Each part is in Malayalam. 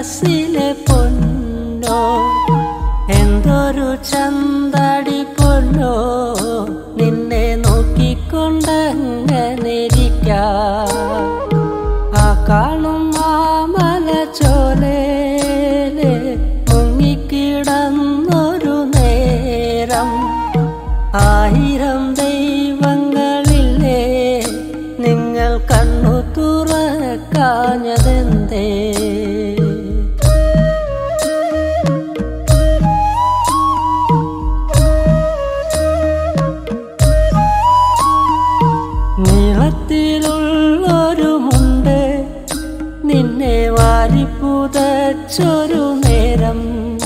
മനസ്സിലെ പൊന്നോ എന്തൊരു ചന്തടി പൊന്നോ നിന്നെ നോക്കിക്കൊണ്ടങ്ങനെ ഇരിക്കാം ആ കാണും മാമല ചോലേലെ മുങ്ങിക്കിടന്നൊരു നേരം ആയിരം ദൈവങ്ങളില്ലേ നിങ്ങൾ കണ്ണു തുറക്കാഞ്ഞതെന്തേ നീളത്തിലുള്ളൊരു മുണ്ട് നിന്നെ വാരിപ്പുതച്ചൊരു നേരം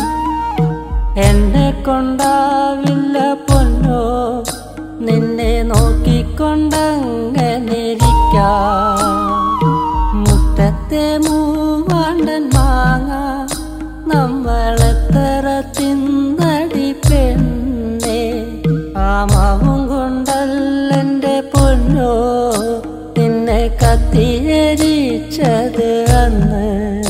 എന്നെ കൊണ്ടാവില്ല പൊന്നോ നിന്നെ നോക്കിക്കൊണ്ടങ്ങനെ ഇരിക്കാം മുറ്റത്തെ മൂവാണ്ടൻ മാങ്ങ നമ്മളെത്ര തിന്നടി പെണ്ണെ ആമാവും കൊണ്ടല്ലെന്റെ പൊന്നോ നിന്നെ കത്തിയരിച്ചത് അന്ന്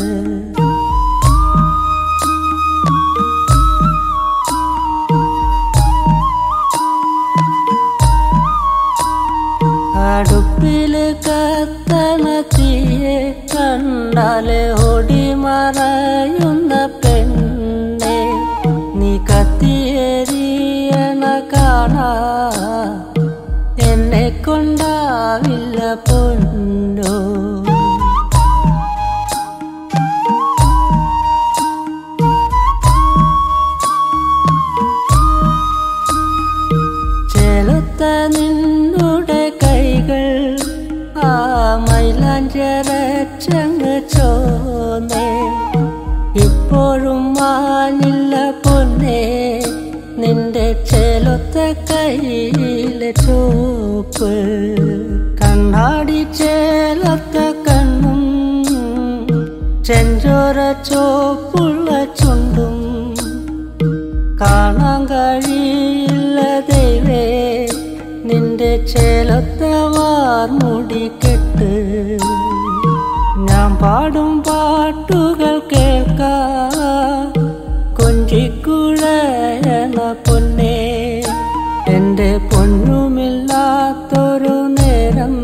അടുപ്പില് കത്തണ തീയെ കണ്ടാല് ഓടി മറയുന്ന പെണ്ണെ നീ കത്തിയേറിയണ കാണാ എന്നെ കൊണ്ടാവില്ല പൊന്നോ ചെലുത്ത നിന്നുടെ കൈകൾ ആ മൈലാഞ്ചരച്ചങ്ങ് ചോന്നേ ഇപ്പോഴും മാഞ്ഞില്ല പൊന്നേ നിന്റെ ചെലുത്ത കയ്യിലെ ചോപ്പ് കണ്ണാടി ചേലത്ത കണ്ണും ചെഞ്ചോര ചോപ്പുള്ള ചുണ്ടും കാണാൻ കഴിയില്ല ദൈവേ നിന്റെ ചേലത്ത വാർമുടി കെട്ട് ഞാൻ പാടും പാട്ടുകൾ കേൾക്കാ കൊഞ്ചിക്കുഴയണ പൊന്നേ എൻ്റെ പൊന്നുമില്ലാത്തൊരു നേരം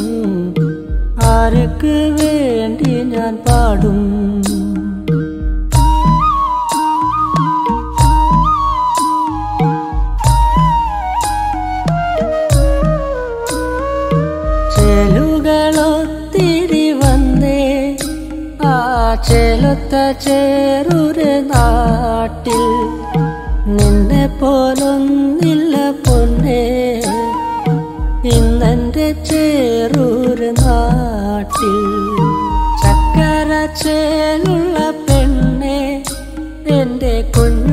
ആർക്ക് വേണ്ടി ഞാൻ പാടും ചേലുകളൊത്തിരി വന്നേ ആ ചേലത്ത ചേറൂര് നാട്ടിൽ നിന്നെ പോലൊന്നില്ല പൊന്നേ ഇന്നെന്റെ ചേറൂര് നാട്ടിൽ ചക്കര ചേലുള്ള പെണ്ണെ എന്റെ കുഞ്ഞു